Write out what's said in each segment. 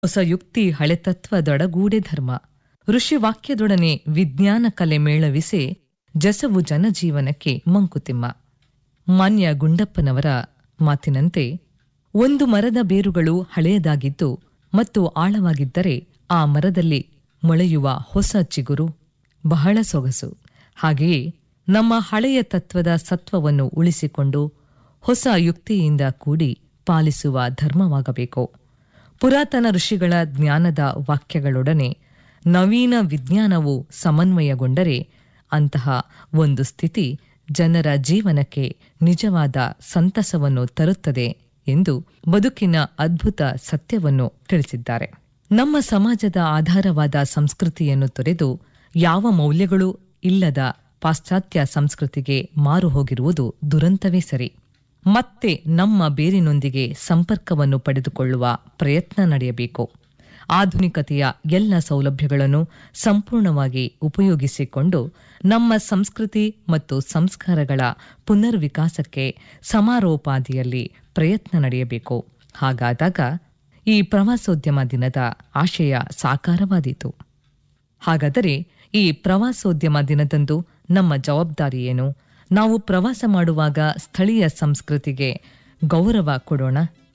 ಹೊಸ ಯುಕ್ತಿ ಹಳೆತತ್ವದೊಡಗೂಡೆ ಧರ್ಮ ಋಷಿವಾಕ್ಯದೊಡನೆ ವಿಜ್ಞಾನ ಕಲೆ ಮೇಳವಿಸೆ ಜಸವು ಜನಜೀವನಕ್ಕೆ ಮಂಕುತಿಮ್ಮ ಮಾನ್ಯ ಗುಂಡಪ್ಪನವರ ಮಾತಿನಂತೆ ಒಂದು ಮರದ ಬೇರುಗಳು ಹಳೆಯದಾಗಿದ್ದು ಮತ್ತು ಆಳವಾಗಿದ್ದರೆ ಆ ಮರದಲ್ಲಿ ಮೊಳೆಯುವ ಹೊಸ ಚಿಗುರು ಬಹಳ ಸೊಗಸು ಹಾಗೆಯೇ ನಮ್ಮ ಹಳೆಯ ತತ್ವದ ಸತ್ವವನ್ನು ಉಳಿಸಿಕೊಂಡು ಹೊಸ ಯುಕ್ತಿಯಿಂದ ಕೂಡಿ ಪಾಲಿಸುವ ಧರ್ಮವಾಗಬೇಕು ಪುರಾತನ ಋಷಿಗಳ ಜ್ಞಾನದ ವಾಕ್ಯಗಳೊಡನೆ ನವೀನ ವಿಜ್ಞಾನವು ಸಮನ್ವಯಗೊಂಡರೆ ಅಂತಹ ಒಂದು ಸ್ಥಿತಿ ಜನರ ಜೀವನಕ್ಕೆ ನಿಜವಾದ ಸಂತಸವನ್ನು ತರುತ್ತದೆ ಎಂದು ಬದುಕಿನ ಅದ್ಭುತ ಸತ್ಯವನ್ನು ತಿಳಿಸಿದ್ದಾರೆ ನಮ್ಮ ಸಮಾಜದ ಆಧಾರವಾದ ಸಂಸ್ಕೃತಿಯನ್ನು ತೊರೆದು ಯಾವ ಮೌಲ್ಯಗಳೂ ಇಲ್ಲದ ಪಾಶ್ಚಾತ್ಯ ಸಂಸ್ಕೃತಿಗೆ ಮಾರು ಹೋಗಿರುವುದು ದುರಂತವೇ ಸರಿ ಮತ್ತೆ ನಮ್ಮ ಬೇರಿನೊಂದಿಗೆ ಸಂಪರ್ಕವನ್ನು ಪಡೆದುಕೊಳ್ಳುವ ಪ್ರಯತ್ನ ನಡೆಯಬೇಕು ಆಧುನಿಕತೆಯ ಎಲ್ಲ ಸೌಲಭ್ಯಗಳನ್ನು ಸಂಪೂರ್ಣವಾಗಿ ಉಪಯೋಗಿಸಿಕೊಂಡು ನಮ್ಮ ಸಂಸ್ಕೃತಿ ಮತ್ತು ಸಂಸ್ಕಾರಗಳ ಪುನರ್ವಿಕಾಸಕ್ಕೆ ಸಮಾರೋಪಾದಿಯಲ್ಲಿ ಪ್ರಯತ್ನ ನಡೆಯಬೇಕು ಹಾಗಾದಾಗ ಈ ಪ್ರವಾಸೋದ್ಯಮ ದಿನದ ಆಶಯ ಸಾಕಾರವಾದೀತು ಹಾಗಾದರೆ ಈ ಪ್ರವಾಸೋದ್ಯಮ ದಿನದಂದು ನಮ್ಮ ಜವಾಬ್ದಾರಿ ಏನು ನಾವು ಪ್ರವಾಸ ಮಾಡುವಾಗ ಸ್ಥಳೀಯ ಸಂಸ್ಕೃತಿಗೆ ಗೌರವ ಕೊಡೋಣ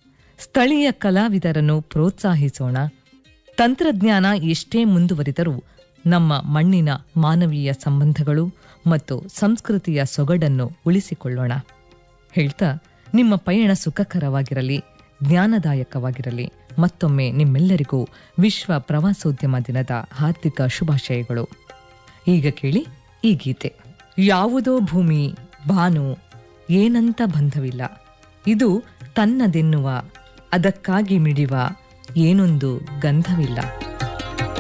ಸ್ಥಳೀಯ ಕಲಾವಿದರನ್ನು ಪ್ರೋತ್ಸಾಹಿಸೋಣ ತಂತ್ರಜ್ಞಾನ ಎಷ್ಟೇ ಮುಂದುವರಿದರೂ ನಮ್ಮ ಮಣ್ಣಿನ ಮಾನವೀಯ ಸಂಬಂಧಗಳು ಮತ್ತು ಸಂಸ್ಕೃತಿಯ ಸೊಗಡನ್ನು ಉಳಿಸಿಕೊಳ್ಳೋಣ ಹೇಳ್ತಾ ನಿಮ್ಮ ಪಯಣ ಸುಖಕರವಾಗಿರಲಿ ಜ್ಞಾನದಾಯಕವಾಗಿರಲಿ ಮತ್ತೊಮ್ಮೆ ನಿಮ್ಮೆಲ್ಲರಿಗೂ ವಿಶ್ವ ಪ್ರವಾಸೋದ್ಯಮ ದಿನದ ಹಾರ್ದಿಕ ಶುಭಾಶಯಗಳು ಈಗ ಕೇಳಿ ಈ ಗೀತೆ ಯಾವುದೋ ಭೂಮಿ ಭಾನು ಏನಂತ ಬಂಧವಿಲ್ಲ ಇದು ತನ್ನದೆನ್ನುವ ಅದಕ್ಕಾಗಿ ಮಿಡಿವ ಏನೊಂದು ಗಂಧವಿಲ್ಲ